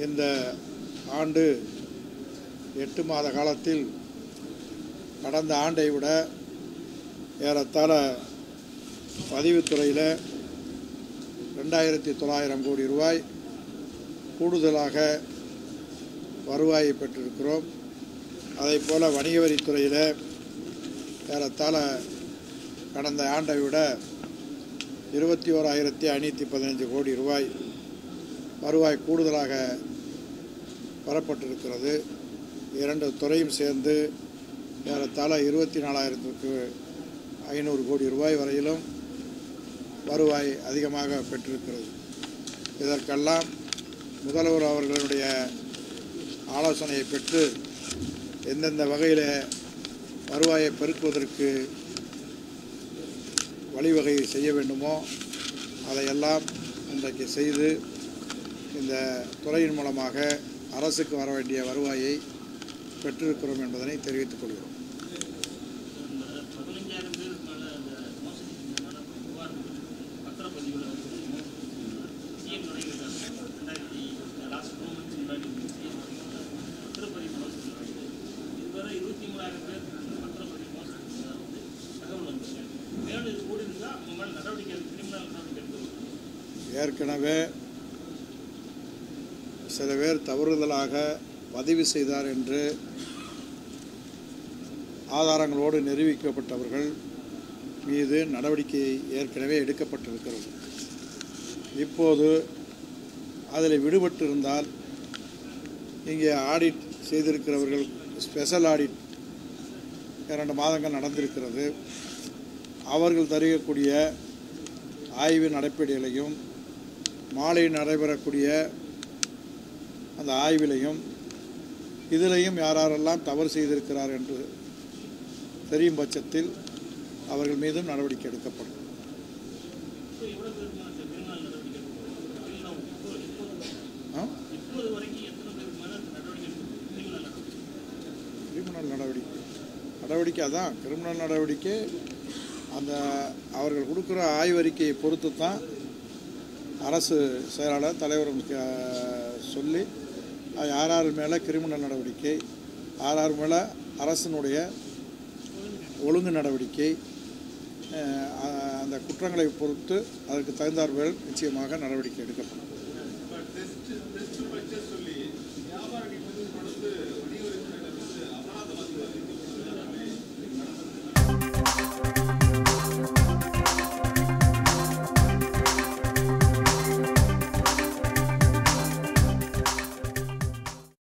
இந்த ஆண்டு எட்டு மாத காலத்தில் கடந்த ஆண்டை விட ஏறத்தாழ பதிவுத்துறையில் ரெண்டாயிரத்தி தொள்ளாயிரம் கோடி ரூபாய் கூடுதலாக வருவாயை பெற்றிருக்கிறோம் அதே போல் வணிக வரித்துறையில் ஏறத்தாழ கடந்த ஆண்டை விட இருபத்தி ஓராயிரத்தி ஐநூற்றி பதினஞ்சு கோடி ரூபாய் வருவாய் கூடுதலாக பெறப்பட்டிருக்கிறது இரண்டு துறையும் சேர்ந்து ஏறத்தாழ இருபத்தி நாலாயிரத்துக்கு ஐநூறு கோடி ரூபாய் வரையிலும் வருவாய் அதிகமாக பெற்றிருக்கிறது இதற்கெல்லாம் முதல்வர் அவர்களுடைய ஆலோசனையை பெற்று எந்தெந்த வகையில் வருவாயை பெருக்குவதற்கு வழிவகை செய்ய வேண்டுமோ அதையெல்லாம் இன்றைக்கு செய்து இந்த துறையின் மூலமாக அரசுக்கு வர வேண்டிய வருவாயை பெற்றிருக்கிறோம் என்பதனை தெரிவித்துக் கொள்கிறோம் இந்த பதினஞ்சாயிரம் பேருக்கு மேல அந்த மோசடி செஞ்சதுனால புகார் பத்திரப்பதிவில் வந்து சிஎம் நடைபெற்றாங்க ரெண்டாயிரத்தி லாஸ்ட் டூ மந்த்ஸ் முன்னாடி சிஎம் பத்திரப்பதிவு மோசடி நடந்தது இதுவரை இருபத்தி மூணாயிரம் பேர் பத்திரப்பதிவு மோசடி செஞ்சதா வந்து தகவல் வந்துச்சு மேலும் இது கூடி இருந்தால் அவங்க மேலே நடவடிக்கை கிரிமினல் நடவடிக்கை எடுத்து ஏற்கனவே சில பேர் தவறுதலாக பதிவு செய்தார் என்று ஆதாரங்களோடு நிரூபிக்கப்பட்டவர்கள் மீது நடவடிக்கை ஏற்கனவே எடுக்கப்பட்டிருக்கிறது இப்போது அதில் விடுபட்டிருந்தால் இங்கே ஆடிட் செய்திருக்கிறவர்கள் ஸ்பெஷல் ஆடிட் இரண்டு மாதங்கள் நடந்திருக்கிறது அவர்கள் தருகக்கூடிய ஆய்வின் அடிப்படையிலையும் மாலை நடைபெறக்கூடிய அந்த ஆய்விலையும் இதிலையும் யாரெல்லாம் தவறு செய்திருக்கிறார் என்று தெரியும் பட்சத்தில் அவர்கள் மீதும் நடவடிக்கை எடுக்கப்படும் இப்போ எவ்வளோ பேருக்கு மேலே கிரிமினல் நடவடிக்கை எடுத்து இல்லை இப்போ இப்போ ஆ? இப்போது வரைக்கும் எத்தனை பேருக்கு மேலே நடவடிக்கை எடுத்து கிரிமினல் நடவடிக்கை கிரிமினல் நடவடிக்கை நடவடிக்கை அதான் கிரிமினல் நடவடிக்கை அந்த அவர்கள் கொடுக்குற ஆய்வறிக்கையை பொறுத்து தான் அரசு செயலாளர் தலைவர்களுக்கு அஹ், சொல்லி அது யார் யார் மேலே கிரிமினல் நடவடிக்கை யார் யார் மேலே அரசினுடைய ஒழுங்கு நடவடிக்கை அஹ், அ- அந்த குற்றங்களை பொறுத்து அதற்கு தகுந்தாற்போல் நிச்சயமாக நடவடிக்கை எடுக்கப்படும்